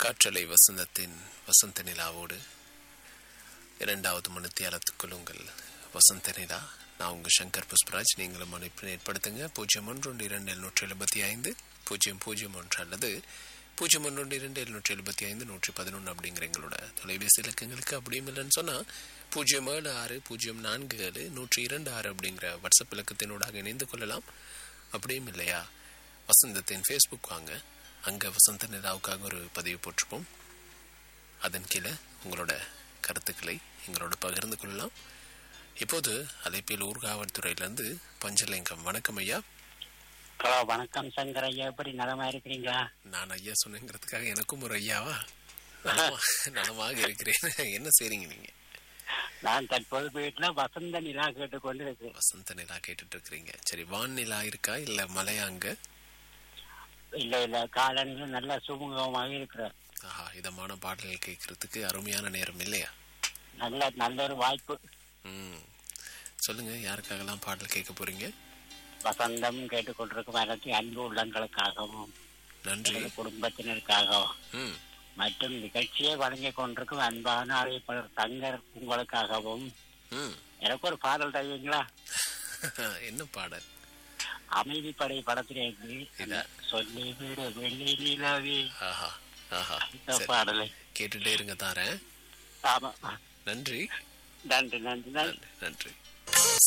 காற்றலை வசந்தத்தின் வசந்த நிலாவோடு இரண்டாவது மணித்தியாலத்துக்குள் உங்கள் வசந்த நிலா நான் உங்கள் சங்கர் புஷ்பராஜ் நீங்களும் அனுப்பி ஏற்படுத்துங்க பூஜ்ஜியம் ஒன்று ஒன்று இரண்டு எழுநூற்றி எழுபத்தி ஐந்து பூஜ்ஜியம் பூஜ்ஜியம் ஒன்று அல்லது பூஜ்ஜியம் ஒன்று ஒன்று இரண்டு எழுநூற்றி எழுபத்தி ஐந்து நூற்றி பதினொன்று அப்படிங்கிற எங்களோட தொலைபேசி இலக்கங்களுக்கு அப்படியும் இல்லைன்னு சொன்னால் பூஜ்ஜியம் ஏழு ஆறு பூஜ்ஜியம் நான்கு ஏழு நூற்றி இரண்டு ஆறு அப்படிங்கிற வாட்ஸ்அப் இலக்கத்தினூடாக இணைந்து கொள்ளலாம் அப்படியும் இல்லையா வசந்தத்தின் ஃபேஸ்புக் வாங்க அங்கே வசந்த நிலாவுக்காக ஒரு பதிவு போட்டிருப்போம் அதன் கீழே உங்களோட கருத்துக்களை எங்களோட பகிர்ந்து கொள்ளலாம் இப்போது அலைப்பில் ஊர்காவல்துறையிலேருந்து பஞ்சலிங்கம் வணக்கம் ஐயா ஹலோ வணக்கம் சங்கர் ஐயா எப்படி நலமா இருக்கிறீங்களா நான் ஐயா சொன்னேங்கிறதுக்காக எனக்கும் ஒரு ஐயாவா நலமா- நலமாக இருக்கிறேன் என்ன செய்றீங்க நீங்க நான் தற்போது வீட்டுல வசந்த நிலா கேட்டுக்கொண்டு இருக்கிறேன் வசந்த நிலா கேட்டுட்டு இருக்கிறீங்க சரி வான் நிலா இருக்கா இல்ல மலையா அங்க இல்ல இல்ல காலநிலை நல்ல சுமூகமாக இருக்கிறேன் ஆஹா இதமான பாடல்கள் கேட்கறதுக்கு அருமையான நேரம் இல்லையா நல்ல நல்ல ஒரு வாய்ப்பு ம் சொல்லுங்க யாருக்காகலாம் பாடல் கேட்க போறீங்க வசந்தம் கேட்டுக்கொண்டிருக்கும் அனைத்து அன்பு உள்ளங்களுக்காகவும் நன்றி எங்கள் குடும்பத்தினருக்காகவும் ம் மற்றும் நிகழ்ச்சியை வழங்கிக் கொண்டிருக்கும் அன்பான அறிவிப்பாளர் சங்கர் உங்களுக்காகவும் ம் எனக்கு ஒரு பாடல் தருவீங்களா என்ன பாடல் அமைதிப்படை படத்திலிருந்து இதா? சொல்லி விடு வெள்ளி நிலவே ஆஹா ஆஹா இந்த சரி பாடலை கேட்டுட்டே இருங்க தாரேன் ஆமா நன்றி நன்றி நன்றி நன்றி நன்றி நன்றி